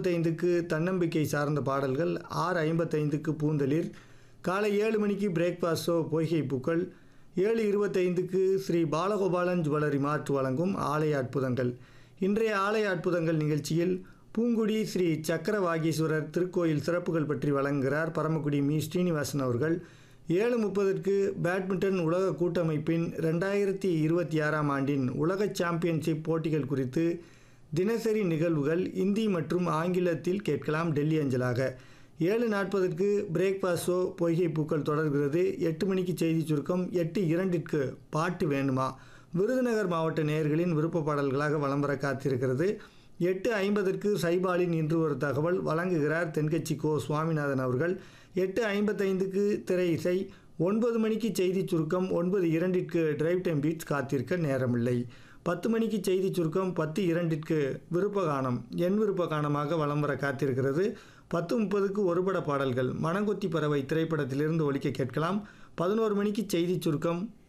நாற்பத்தைந்துக்கு தன்னம்பிக்கை சார்ந்த பாடல்கள் ஆறு ஐம்பத்தைந்துக்கு பூந்தளிர் காலை ஏழு மணிக்கு பிரேக்ஃபாஸ்ட் ஷோ பொய்கை பூக்கள் ஏழு இருபத்தைந்துக்கு ஸ்ரீ பாலகோபாலன் ஜுவல்லரி மார்ட் வழங்கும் ஆலய அற்புதங்கள் இன்றைய ஆலய அற்புதங்கள் நிகழ்ச்சியில் பூங்குடி ஸ்ரீ சக்கரவாகீஸ்வரர் திருக்கோயில் சிறப்புகள் பற்றி வழங்குகிறார் பரமக்குடி மீ ஸ்ரீனிவாசன் அவர்கள் ஏழு முப்பதற்கு பேட்மிண்டன் உலக கூட்டமைப்பின் ரெண்டாயிரத்தி இருபத்தி ஆறாம் ஆண்டின் உலக சாம்பியன்ஷிப் போட்டிகள் குறித்து தினசரி நிகழ்வுகள் இந்தி மற்றும் ஆங்கிலத்தில் கேட்கலாம் டெல்லி அஞ்சலாக ஏழு நாற்பதற்கு பிரேக்ஃபாஸ்ட் ஷோ பொய்கை பூக்கள் தொடர்கிறது எட்டு மணிக்கு செய்தி சுருக்கம் எட்டு இரண்டிற்கு பாட்டு வேணுமா விருதுநகர் மாவட்ட நேயர்களின் விருப்ப பாடல்களாக வலம் வர காத்திருக்கிறது எட்டு ஐம்பதற்கு சைபாலின் இன்று ஒரு தகவல் வழங்குகிறார் தென்கட்சி கோ சுவாமிநாதன் அவர்கள் எட்டு ஐம்பத்தைந்துக்கு திரை இசை ஒன்பது மணிக்கு செய்தி சுருக்கம் ஒன்பது இரண்டிற்கு டிரைவ் டைம் பீட்ஸ் காத்திருக்க நேரமில்லை பத்து மணிக்கு செய்தி சுருக்கம் பத்து இரண்டிற்கு விருப்ப கானம் என் விருப்ப கானமாக வலம் வர காத்திருக்கிறது பத்து முப்பதுக்கு ஒருபட பாடல்கள் மணங்கொத்தி பறவை திரைப்படத்திலிருந்து ஒலிக்க கேட்கலாம் பதினோரு மணிக்கு செய்தி சுருக்கம்